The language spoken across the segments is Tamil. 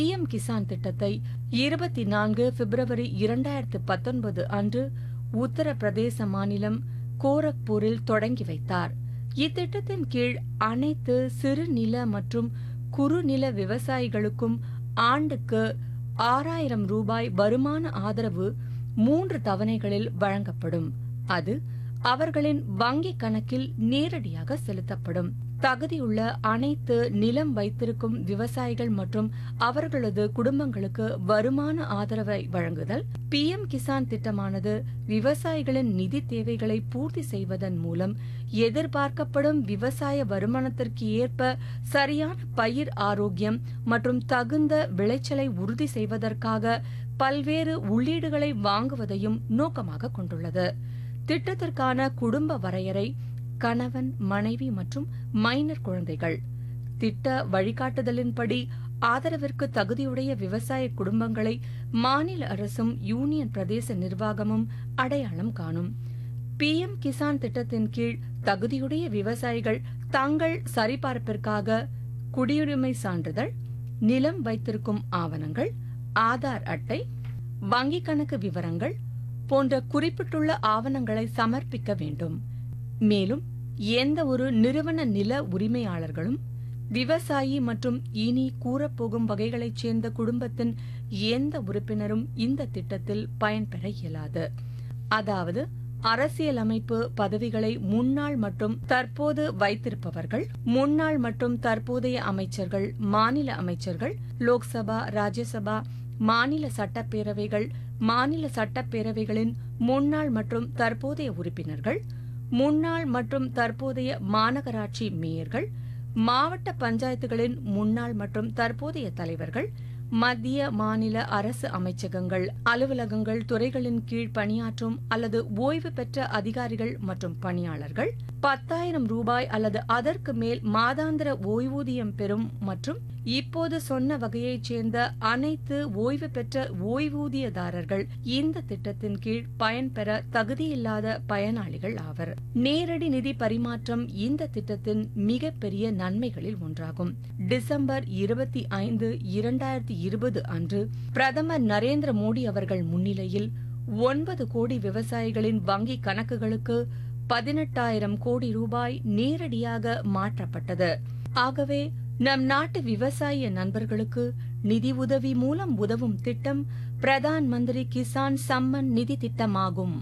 பிஎம் கிசான் திட்டத்தை இருபத்தி நான்கு பிப்ரவரி இரண்டாயிரத்து பத்தொன்பது அன்று உத்தரப்பிரதேச மாநிலம் கோரக்பூரில் தொடங்கி வைத்தார் இத்திட்டத்தின் கீழ் அனைத்து சிறுநில மற்றும் குறுநில விவசாயிகளுக்கும் ஆண்டுக்கு ஆறாயிரம் ரூபாய் வருமான ஆதரவு மூன்று தவணைகளில் வழங்கப்படும் அது அவர்களின் வங்கிக் கணக்கில் நேரடியாக செலுத்தப்படும் தகுதியுள்ள அனைத்து நிலம் வைத்திருக்கும் விவசாயிகள் மற்றும் அவர்களது குடும்பங்களுக்கு வருமான ஆதரவை வழங்குதல் பிஎம் கிசான் திட்டமானது விவசாயிகளின் நிதி தேவைகளை பூர்த்தி செய்வதன் மூலம் எதிர்பார்க்கப்படும் விவசாய வருமானத்திற்கு ஏற்ப சரியான பயிர் ஆரோக்கியம் மற்றும் தகுந்த விளைச்சலை உறுதி செய்வதற்காக பல்வேறு உள்ளீடுகளை வாங்குவதையும் நோக்கமாக கொண்டுள்ளது திட்டத்திற்கான குடும்ப வரையறை கணவன் மனைவி மற்றும் மைனர் குழந்தைகள் திட்ட வழிகாட்டுதலின்படி ஆதரவிற்கு தகுதியுடைய விவசாய குடும்பங்களை மாநில அரசும் யூனியன் பிரதேச நிர்வாகமும் அடையாளம் காணும் பிஎம் கிசான் திட்டத்தின் கீழ் தகுதியுடைய விவசாயிகள் தங்கள் சரிபார்ப்பிற்காக குடியுரிமை சான்றிதழ் நிலம் வைத்திருக்கும் ஆவணங்கள் ஆதார் அட்டை வங்கிக் கணக்கு விவரங்கள் போன்ற குறிப்பிட்டுள்ள ஆவணங்களை சமர்ப்பிக்க வேண்டும் மேலும் எந்த ஒரு நிறுவன நில உரிமையாளர்களும் விவசாயி மற்றும் இனி கூறப்போகும் வகைகளைச் சேர்ந்த குடும்பத்தின் எந்த உறுப்பினரும் இந்த திட்டத்தில் பயன்பெற இயலாது அதாவது அரசியலமைப்பு பதவிகளை முன்னாள் மற்றும் தற்போது வைத்திருப்பவர்கள் முன்னாள் மற்றும் தற்போதைய அமைச்சர்கள் மாநில அமைச்சர்கள் லோக்சபா ராஜ்யசபா மாநில சட்டப்பேரவைகள் மாநில சட்டப்பேரவைகளின் முன்னாள் மற்றும் தற்போதைய உறுப்பினர்கள் முன்னாள் மற்றும் தற்போதைய மாநகராட்சி மேயர்கள் மாவட்ட பஞ்சாயத்துகளின் முன்னாள் மற்றும் தற்போதைய தலைவர்கள் மத்திய மாநில அரசு அமைச்சகங்கள் அலுவலகங்கள் துறைகளின் கீழ் பணியாற்றும் அல்லது ஓய்வு பெற்ற அதிகாரிகள் மற்றும் பணியாளர்கள் பத்தாயிரம் ரூபாய் அல்லது அதற்கு மேல் மாதாந்திர ஓய்வூதியம் பெறும் மற்றும் இப்போது சொன்ன வகையைச் சேர்ந்த அனைத்து ஓய்வு பெற்ற ஓய்வூதியதாரர்கள் இந்த திட்டத்தின் கீழ் பயன்பெற தகுதியில்லாத பயனாளிகள் ஆவர் நேரடி நிதி பரிமாற்றம் இந்த திட்டத்தின் மிகப்பெரிய நன்மைகளில் ஒன்றாகும் டிசம்பர் இருபத்தி ஐந்து இரண்டாயிரத்தி இருபது அன்று பிரதமர் நரேந்திர மோடி அவர்கள் முன்னிலையில் ஒன்பது கோடி விவசாயிகளின் வங்கி கணக்குகளுக்கு பதினெட்டாயிரம் கோடி ரூபாய் நேரடியாக மாற்றப்பட்டது ஆகவே நம் நாட்டு விவசாய நண்பர்களுக்கு நிதி உதவி மூலம் உதவும் திட்டம் பிரதான் மந்திரி கிசான் சம்மன் நிதி திட்டமாகும்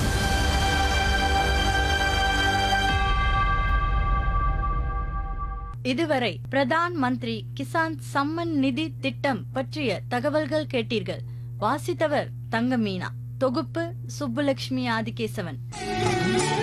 இதுவரை பிரதான் மந்திரி கிசான் சம்மன் நிதி திட்டம் பற்றிய தகவல்கள் கேட்டீர்கள் வாசித்தவர் தங்கமீனா தொகுப்பு சுப்புலட்சுமி ஆதிகேசவன்